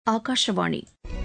ஆகாஷவாணி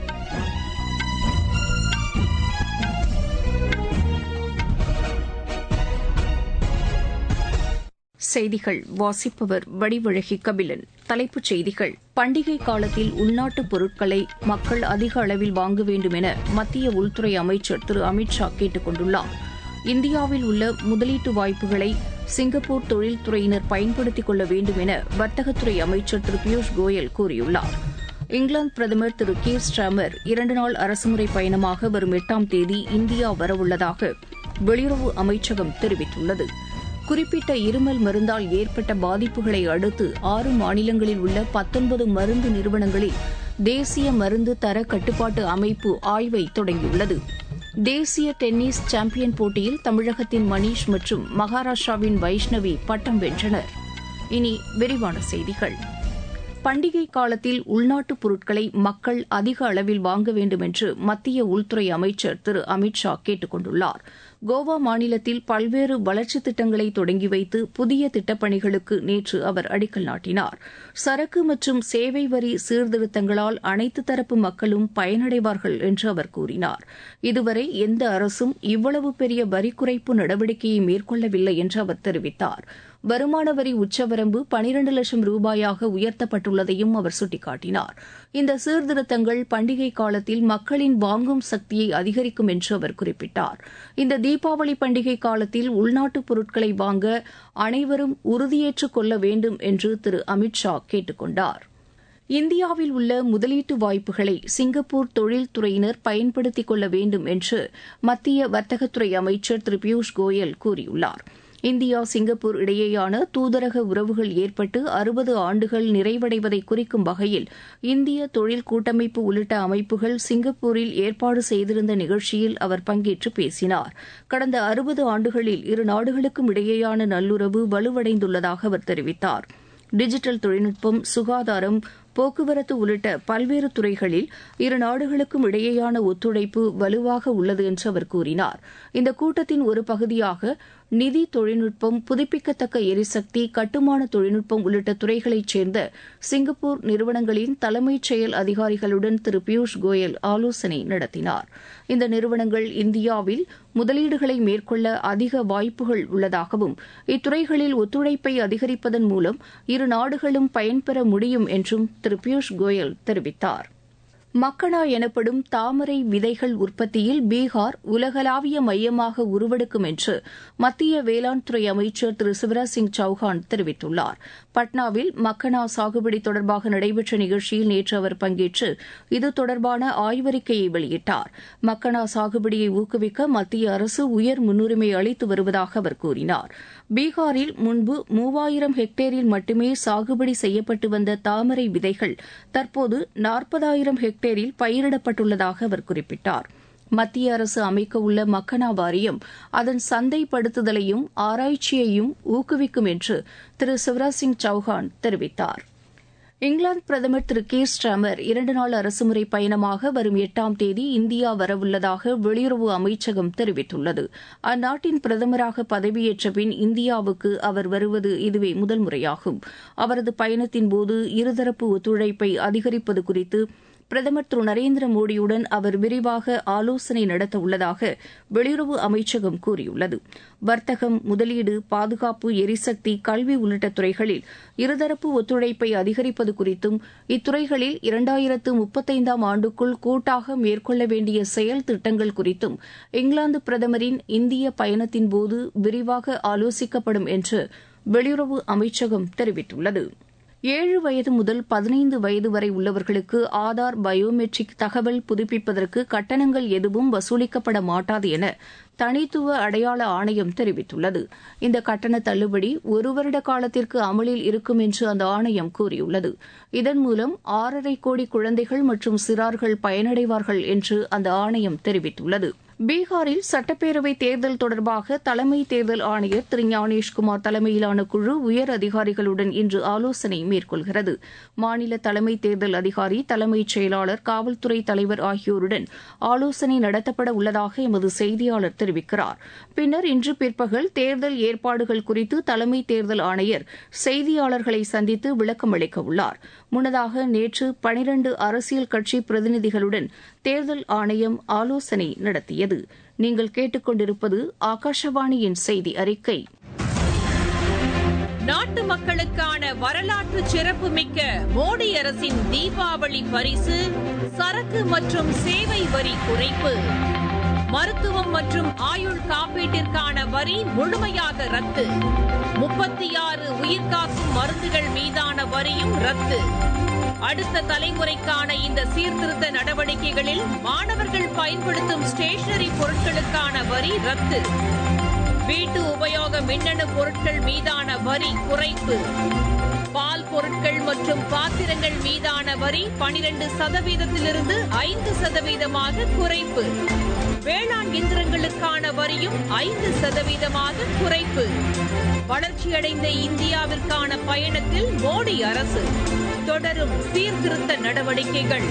செய்திகள் வாசிப்பவர் வடிவழகி கபிலன் தலைப்புச் செய்திகள் பண்டிகை காலத்தில் உள்நாட்டு பொருட்களை மக்கள் அதிக அளவில் வாங்க வேண்டும் என மத்திய உள்துறை அமைச்சர் திரு அமித் ஷா கேட்டுக் கொண்டுள்ளார் இந்தியாவில் உள்ள முதலீட்டு வாய்ப்புகளை சிங்கப்பூர் தொழில்துறையினர் பயன்படுத்திக் கொள்ள வேண்டும் என வர்த்தகத்துறை அமைச்சர் திரு பியூஷ் கோயல் கூறியுள்ளார் இங்கிலாந்து பிரதமர் திரு கீர் ஸ்டாமர் இரண்டு நாள் அரசுமுறை பயணமாக வரும் எட்டாம் தேதி இந்தியா வரவுள்ளதாக வெளியுறவு அமைச்சகம் தெரிவித்துள்ளது குறிப்பிட்ட இருமல் மருந்தால் ஏற்பட்ட பாதிப்புகளை அடுத்து ஆறு மாநிலங்களில் உள்ள பத்தொன்பது மருந்து நிறுவனங்களில் தேசிய மருந்து தர கட்டுப்பாட்டு அமைப்பு ஆய்வை தொடங்கியுள்ளது தேசிய டென்னிஸ் சாம்பியன் போட்டியில் தமிழகத்தின் மணீஷ் மற்றும் மகாராஷ்டிராவின் வைஷ்ணவி பட்டம் வென்றனர் இனி விரிவான செய்திகள் பண்டிகை காலத்தில் உள்நாட்டுப் பொருட்களை மக்கள் அதிக அளவில் வாங்க வேண்டும் என்று மத்திய உள்துறை அமைச்சர் திரு அமித் ஷா கேட்டுக் கொண்டுள்ளார் கோவா மாநிலத்தில் பல்வேறு வளர்ச்சித் திட்டங்களை தொடங்கி வைத்து புதிய திட்டப்பணிகளுக்கு நேற்று அவர் அடிக்கல் நாட்டினார் சரக்கு மற்றும் சேவை வரி சீர்திருத்தங்களால் அனைத்து தரப்பு மக்களும் பயனடைவார்கள் என்று அவர் கூறினார் இதுவரை எந்த அரசும் இவ்வளவு பெரிய வரி குறைப்பு நடவடிக்கையை மேற்கொள்ளவில்லை என்று அவர் தெரிவித்தார் வருமான வரி உச்சவரம்பு பனிரண்டு லட்சம் ரூபாயாக உயர்த்தப்பட்டுள்ளதையும் அவர் சுட்டிக்காட்டினார் இந்த சீர்திருத்தங்கள் பண்டிகை காலத்தில் மக்களின் வாங்கும் சக்தியை அதிகரிக்கும் என்று அவர் குறிப்பிட்டார் இந்த தீபாவளி பண்டிகை காலத்தில் உள்நாட்டுப் பொருட்களை வாங்க அனைவரும் உறுதியேற்றுக் கொள்ள வேண்டும் என்று திரு அமித் ஷா கேட்டுக் கொண்டார் இந்தியாவில் உள்ள முதலீட்டு வாய்ப்புகளை சிங்கப்பூர் தொழில்துறையினர் பயன்படுத்திக் கொள்ள வேண்டும் என்று மத்திய வர்த்தகத்துறை அமைச்சர் திரு பியூஷ் கோயல் கூறியுள்ளார் இந்தியா சிங்கப்பூர் இடையேயான தூதரக உறவுகள் ஏற்பட்டு அறுபது ஆண்டுகள் நிறைவடைவதை குறிக்கும் வகையில் இந்திய தொழில் கூட்டமைப்பு உள்ளிட்ட அமைப்புகள் சிங்கப்பூரில் ஏற்பாடு செய்திருந்த நிகழ்ச்சியில் அவர் பங்கேற்று பேசினார் கடந்த அறுபது ஆண்டுகளில் இரு நாடுகளுக்கும் இடையேயான நல்லுறவு வலுவடைந்துள்ளதாக அவர் தெரிவித்தார் டிஜிட்டல் தொழில்நுட்பம் சுகாதாரம் போக்குவரத்து உள்ளிட்ட பல்வேறு துறைகளில் இரு நாடுகளுக்கும் இடையேயான ஒத்துழைப்பு வலுவாக உள்ளது என்று அவர் கூறினார் இந்த கூட்டத்தின் ஒரு பகுதியாக நிதி தொழில்நுட்பம் புதுப்பிக்கத்தக்க எரிசக்தி கட்டுமான தொழில்நுட்பம் உள்ளிட்ட துறைகளைச் சேர்ந்த சிங்கப்பூர் நிறுவனங்களின் தலைமைச் செயல் அதிகாரிகளுடன் திரு பியூஷ் கோயல் ஆலோசனை நடத்தினார் இந்த நிறுவனங்கள் இந்தியாவில் முதலீடுகளை மேற்கொள்ள அதிக வாய்ப்புகள் உள்ளதாகவும் இத்துறைகளில் ஒத்துழைப்பை அதிகரிப்பதன் மூலம் இரு நாடுகளும் பயன்பெற முடியும் என்றும் திரு பியூஷ் கோயல் தெரிவித்தார் மக்கனா எனப்படும் தாமரை விதைகள் உற்பத்தியில் பீகார் உலகளாவிய மையமாக உருவெடுக்கும் என்று மத்திய வேளாண் துறை அமைச்சர் திரு சிவராஜ் சிங் சௌஹான் தெரிவித்துள்ளார் பட்னாவில் மக்கனா சாகுபடி தொடர்பாக நடைபெற்ற நிகழ்ச்சியில் நேற்று அவர் பங்கேற்று இது தொடர்பான ஆய்வறிக்கையை வெளியிட்டார் மக்கனா சாகுபடியை ஊக்குவிக்க மத்திய அரசு உயர் முன்னுரிமை அளித்து வருவதாக அவர் கூறினார் பீகாரில் முன்பு மூவாயிரம் ஹெக்டேரில் மட்டுமே சாகுபடி செய்யப்பட்டு வந்த தாமரை விதைகள் தற்போது நாற்பதாயிரம் ஹெக்டேரில் பயிரிடப்பட்டுள்ளதாக அவர் குறிப்பிட்டார் மத்திய அரசு அமைக்க உள்ள மக்கனா வாரியம் அதன் சந்தைப்படுத்துதலையும் ஆராய்ச்சியையும் ஊக்குவிக்கும் என்று திரு சிவராஜ் சிங் சௌஹான் தெரிவித்தார் இங்கிலாந்து பிரதமர் திரு கீர் ஸ்டாமர் இரண்டு நாள் அரசுமுறை பயணமாக வரும் எட்டாம் தேதி இந்தியா வரவுள்ளதாக வெளியுறவு அமைச்சகம் தெரிவித்துள்ளது அந்நாட்டின் பிரதமராக பதவியேற்ற பின் இந்தியாவுக்கு அவர் வருவது இதுவே முதல் முறையாகும் அவரது பயணத்தின்போது இருதரப்பு ஒத்துழைப்பை அதிகரிப்பது குறித்து பிரதமர் திரு நரேந்திர மோடியுடன் அவர் விரிவாக ஆலோசனை நடத்த உள்ளதாக வெளியுறவு அமைச்சகம் கூறியுள்ளது வர்த்தகம் முதலீடு பாதுகாப்பு எரிசக்தி கல்வி உள்ளிட்ட துறைகளில் இருதரப்பு ஒத்துழைப்பை அதிகரிப்பது குறித்தும் இத்துறைகளில் இரண்டாயிரத்து முப்பத்தைந்தாம் ஆண்டுக்குள் கூட்டாக மேற்கொள்ள வேண்டிய செயல் திட்டங்கள் குறித்தும் இங்கிலாந்து பிரதமரின் இந்திய பயணத்தின்போது விரிவாக ஆலோசிக்கப்படும் என்று வெளியுறவு அமைச்சகம் தெரிவித்துள்ளது ஏழு வயது முதல் பதினைந்து வயது வரை உள்ளவர்களுக்கு ஆதார் பயோமெட்ரிக் தகவல் புதுப்பிப்பதற்கு கட்டணங்கள் எதுவும் வசூலிக்கப்பட மாட்டாது என தனித்துவ அடையாள ஆணையம் தெரிவித்துள்ளது இந்த கட்டண தள்ளுபடி ஒரு வருட காலத்திற்கு அமலில் இருக்கும் என்று அந்த ஆணையம் கூறியுள்ளது இதன் மூலம் ஆறரை கோடி குழந்தைகள் மற்றும் சிறார்கள் பயனடைவார்கள் என்று அந்த ஆணையம் தெரிவித்துள்ளது பீகாரில் சட்டப்பேரவை தேர்தல் தொடர்பாக தலைமை தேர்தல் ஆணையர் திரு ஞானேஷ்குமார் தலைமையிலான குழு உயர் அதிகாரிகளுடன் இன்று ஆலோசனை மேற்கொள்கிறது மாநில தலைமை தேர்தல் அதிகாரி தலைமைச் செயலாளர் காவல்துறை தலைவர் ஆகியோருடன் ஆலோசனை நடத்தப்பட உள்ளதாக எமது செய்தியாளர் தெரிவிக்கிறார் பின்னர் இன்று பிற்பகல் தேர்தல் ஏற்பாடுகள் குறித்து தலைமை தேர்தல் ஆணையர் செய்தியாளர்களை சந்தித்து விளக்கம் அளிக்க உள்ளார் முன்னதாக நேற்று பனிரண்டு அரசியல் கட்சி பிரதிநிதிகளுடன் தேர்தல் ஆணையம் ஆலோசனை நடத்தியது நீங்கள் கேட்டுக்கொண்டிருப்பது ஆகாஷவாணியின் செய்தி அறிக்கை நாட்டு மக்களுக்கான வரலாற்று சிறப்புமிக்க மோடி அரசின் தீபாவளி பரிசு சரக்கு மற்றும் சேவை வரி குறைப்பு மருத்துவம் மற்றும் ஆயுள் காப்பீட்டிற்கான வரி முழுமையாக ரத்து முப்பத்தி ஆறு உயிர்காக்கும் மருந்துகள் மீதான வரியும் ரத்து அடுத்த தலைமுறைக்கான இந்த சீர்திருத்த நடவடிக்கைகளில் மாணவர்கள் பயன்படுத்தும் ஸ்டேஷனரி பொருட்களுக்கான வரி ரத்து வீட்டு உபயோக மின்னணு பொருட்கள் மீதான வரி குறைப்பு பால் பொருட்கள் மற்றும் பாத்திரங்கள் மீதான வரி பனிரெண்டு சதவீதத்திலிருந்து ஐந்து சதவீதமாக குறைப்பு வேளாண் இயந்திரங்களுக்கான வரியும் ஐந்து சதவீதமாக குறைப்பு வளர்ச்சியடைந்த இந்தியாவிற்கான பயணத்தில் மோடி அரசு தொடரும் சீர்திருத்த நடவடிக்கைகள்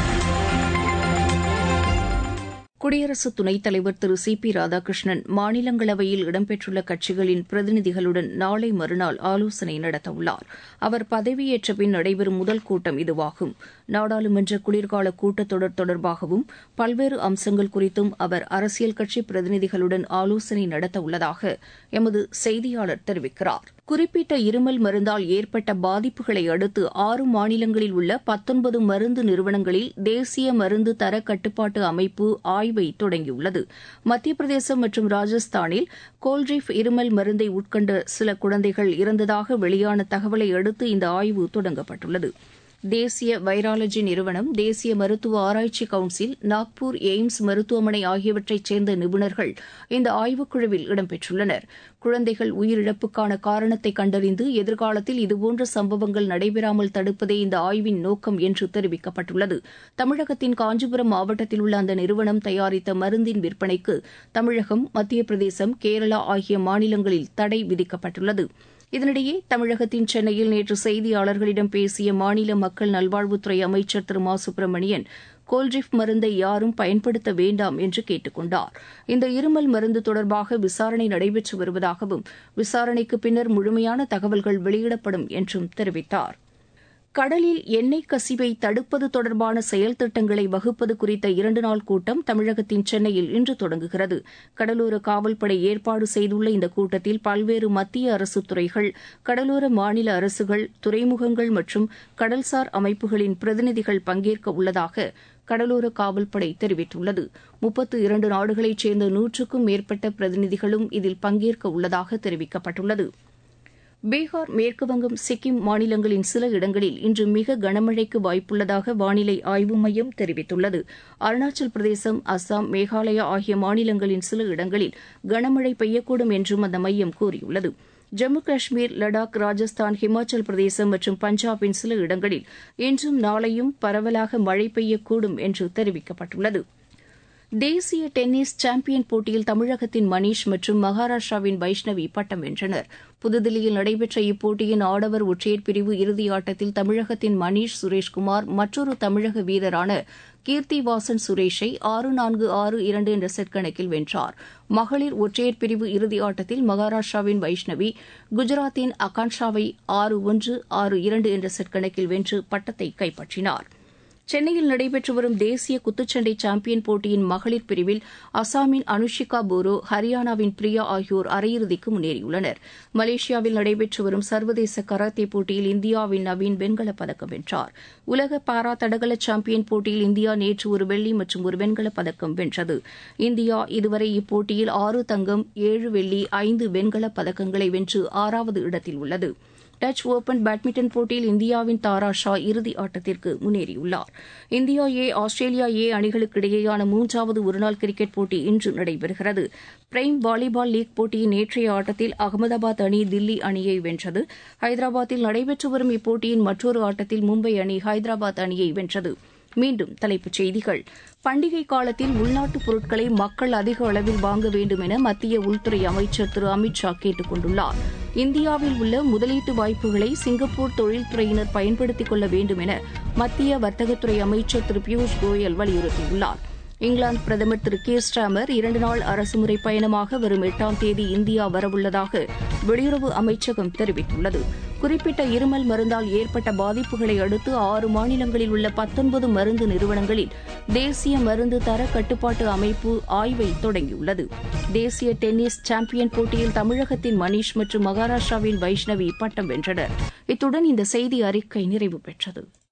குடியரசு துணைத் தலைவர் திரு சி பி ராதாகிருஷ்ணன் மாநிலங்களவையில் இடம்பெற்றுள்ள கட்சிகளின் பிரதிநிதிகளுடன் நாளை மறுநாள் ஆலோசனை நடத்தவுள்ளார் அவர் பதவியேற்ற பின் நடைபெறும் முதல் கூட்டம் இதுவாகும் நாடாளுமன்ற குளிர்கால கூட்டத்தொடர் தொடர்பாகவும் பல்வேறு அம்சங்கள் குறித்தும் அவர் அரசியல் கட்சி பிரதிநிதிகளுடன் ஆலோசனை நடத்தவுள்ளதாக எமது செய்தியாளர் தெரிவிக்கிறார் குறிப்பிட்ட இருமல் மருந்தால் ஏற்பட்ட பாதிப்புகளை அடுத்து ஆறு மாநிலங்களில் உள்ள பத்தொன்பது மருந்து நிறுவனங்களில் தேசிய மருந்து தர கட்டுப்பாட்டு அமைப்பு ஆய்வை தொடங்கியுள்ளது மத்திய பிரதேசம் மற்றும் ராஜஸ்தானில் கோல்ட்ரிஃப் இருமல் மருந்தை உட்கொண்ட சில குழந்தைகள் இறந்ததாக வெளியான தகவலை அடுத்து இந்த ஆய்வு தொடங்கப்பட்டுள்ளது தேசிய வைராலஜி நிறுவனம் தேசிய மருத்துவ ஆராய்ச்சி கவுன்சில் நாக்பூர் எய்ம்ஸ் மருத்துவமனை ஆகியவற்றைச் சேர்ந்த நிபுணர்கள் இந்த ஆய்வுக்குழுவில் இடம்பெற்றுள்ளனர் குழந்தைகள் உயிரிழப்புக்கான காரணத்தை கண்டறிந்து எதிர்காலத்தில் இதுபோன்ற சம்பவங்கள் நடைபெறாமல் தடுப்பதே இந்த ஆய்வின் நோக்கம் என்று தெரிவிக்கப்பட்டுள்ளது தமிழகத்தின் காஞ்சிபுரம் மாவட்டத்தில் உள்ள அந்த நிறுவனம் தயாரித்த மருந்தின் விற்பனைக்கு தமிழகம் மத்திய பிரதேசம் கேரளா ஆகிய மாநிலங்களில் தடை விதிக்கப்பட்டுள்ளது இதனிடையே தமிழகத்தின் சென்னையில் நேற்று செய்தியாளர்களிடம் பேசிய மாநில மக்கள் நல்வாழ்வுத்துறை அமைச்சர் திரு மா சுப்பிரமணியன் கோல்ட்ரிஃப் மருந்தை யாரும் பயன்படுத்த வேண்டாம் என்று கேட்டுக் கொண்டார் இந்த இருமல் மருந்து தொடர்பாக விசாரணை நடைபெற்று வருவதாகவும் விசாரணைக்கு பின்னர் முழுமையான தகவல்கள் வெளியிடப்படும் என்றும் தெரிவித்தார் கடலில் எண்ணெய் கசிவை தடுப்பது தொடர்பான செயல் திட்டங்களை வகுப்பது குறித்த இரண்டு நாள் கூட்டம் தமிழகத்தின் சென்னையில் இன்று தொடங்குகிறது கடலோர காவல்படை ஏற்பாடு செய்துள்ள இந்த கூட்டத்தில் பல்வேறு மத்திய அரசு துறைகள் கடலோர மாநில அரசுகள் துறைமுகங்கள் மற்றும் கடல்சார் அமைப்புகளின் பிரதிநிதிகள் பங்கேற்க உள்ளதாக கடலோர காவல்படை தெரிவித்துள்ளது முப்பத்து இரண்டு நாடுகளைச் சேர்ந்த நூற்றுக்கும் மேற்பட்ட பிரதிநிதிகளும் இதில் பங்கேற்க உள்ளதாக தெரிவிக்கப்பட்டுள்ளது பீகார் மேற்குவங்கம் சிக்கிம் மாநிலங்களின் சில இடங்களில் இன்று மிக கனமழைக்கு வாய்ப்புள்ளதாக வானிலை ஆய்வு மையம் தெரிவித்துள்ளது அருணாச்சல் பிரதேசம் அஸ்ஸாம் மேகாலயா ஆகிய மாநிலங்களின் சில இடங்களில் கனமழை பெய்யக்கூடும் என்றும் அந்த மையம் கூறியுள்ளது ஜம்மு காஷ்மீர் லடாக் ராஜஸ்தான் ஹிமாச்சல் பிரதேசம் மற்றும் பஞ்சாபின் சில இடங்களில் இன்றும் நாளையும் பரவலாக மழை பெய்யக்கூடும் என்று தெரிவிக்கப்பட்டுள்ளது தேசிய டென்னிஸ் சாம்பியன் போட்டியில் தமிழகத்தின் மணீஷ் மற்றும் மகாராஷ்டிராவின் வைஷ்ணவி பட்டம் வென்றனர் புதுதில்லியில் நடைபெற்ற இப்போட்டியின் ஆடவர் ஒற்றையர் பிரிவு இறுதி ஆட்டத்தில் தமிழகத்தின் மணீஷ் சுரேஷ்குமார் மற்றொரு தமிழக வீரரான கீர்த்தி வாசன் சுரேஷை ஆறு நான்கு ஆறு இரண்டு என்ற செட் கணக்கில் வென்றார் மகளிர் ஒற்றையர் பிரிவு இறுதி ஆட்டத்தில் மகாராஷ்டிராவின் வைஷ்ணவி குஜராத்தின் அகான்ஷாவை ஆறு ஒன்று ஆறு இரண்டு என்ற செட் கணக்கில் வென்று பட்டத்தை கைப்பற்றினார் சென்னையில் நடைபெற்று வரும் தேசிய குத்துச்சண்டை சாம்பியன் போட்டியின் மகளிர் பிரிவில் அசாமின் அனுஷிகா போரோ ஹரியானாவின் பிரியா ஆகியோர் அரையிறுதிக்கு முன்னேறியுள்ளனர் மலேசியாவில் நடைபெற்று வரும் சர்வதேச கராத்தே போட்டியில் இந்தியாவின் நவீன் வெண்கலப் பதக்கம் வென்றார் உலக பாரா தடகள சாம்பியன் போட்டியில் இந்தியா நேற்று ஒரு வெள்ளி மற்றும் ஒரு வெண்கலப் பதக்கம் வென்றது இந்தியா இதுவரை இப்போட்டியில் ஆறு தங்கம் ஏழு வெள்ளி ஐந்து வெண்கலப் பதக்கங்களை வென்று ஆறாவது இடத்தில் உள்ளது டச் ஓபன் பேட்மிண்டன் போட்டியில் இந்தியாவின் தாரா ஷா இறுதி ஆட்டத்திற்கு முன்னேறியுள்ளார் இந்தியா ஏ ஆஸ்திரேலியா ஏ அணிகளுக்கு இடையேயான மூன்றாவது ஒருநாள் கிரிக்கெட் போட்டி இன்று நடைபெறுகிறது பிரைம் வாலிபால் லீக் போட்டியின் நேற்றைய ஆட்டத்தில் அகமதாபாத் அணி தில்லி அணியை வென்றது ஹைதராபாத்தில் நடைபெற்று வரும் இப்போட்டியின் மற்றொரு ஆட்டத்தில் மும்பை அணி ஹைதராபாத் அணியை வென்றது மீண்டும் தலைப்புச் செய்திகள் பண்டிகை காலத்தில் உள்நாட்டுப் பொருட்களை மக்கள் அதிக அளவில் வாங்க வேண்டும் என மத்திய உள்துறை அமைச்சர் திரு அமித் ஷா கேட்டுக் கொண்டுள்ளார் இந்தியாவில் உள்ள முதலீட்டு வாய்ப்புகளை சிங்கப்பூர் தொழில்துறையினர் பயன்படுத்திக் கொள்ள வேண்டும் என மத்திய வர்த்தகத்துறை அமைச்சர் திரு பியூஷ் கோயல் வலியுறுத்தியுள்ளார் இங்கிலாந்து பிரதமர் திரு கே ஸ்டாமர் இரண்டு நாள் அரசுமுறை பயணமாக வரும் எட்டாம் தேதி இந்தியா வரவுள்ளதாக வெளியுறவு அமைச்சகம் தெரிவித்துள்ளது குறிப்பிட்ட இருமல் மருந்தால் ஏற்பட்ட பாதிப்புகளை அடுத்து ஆறு மாநிலங்களில் உள்ள பத்தொன்பது மருந்து நிறுவனங்களில் தேசிய மருந்து தர கட்டுப்பாட்டு அமைப்பு ஆய்வை தொடங்கியுள்ளது தேசிய டென்னிஸ் சாம்பியன் போட்டியில் தமிழகத்தின் மணீஷ் மற்றும் மகாராஷ்டிராவின் வைஷ்ணவி பட்டம் வென்றனர் இத்துடன் இந்த செய்தி அறிக்கை நிறைவு பெற்றது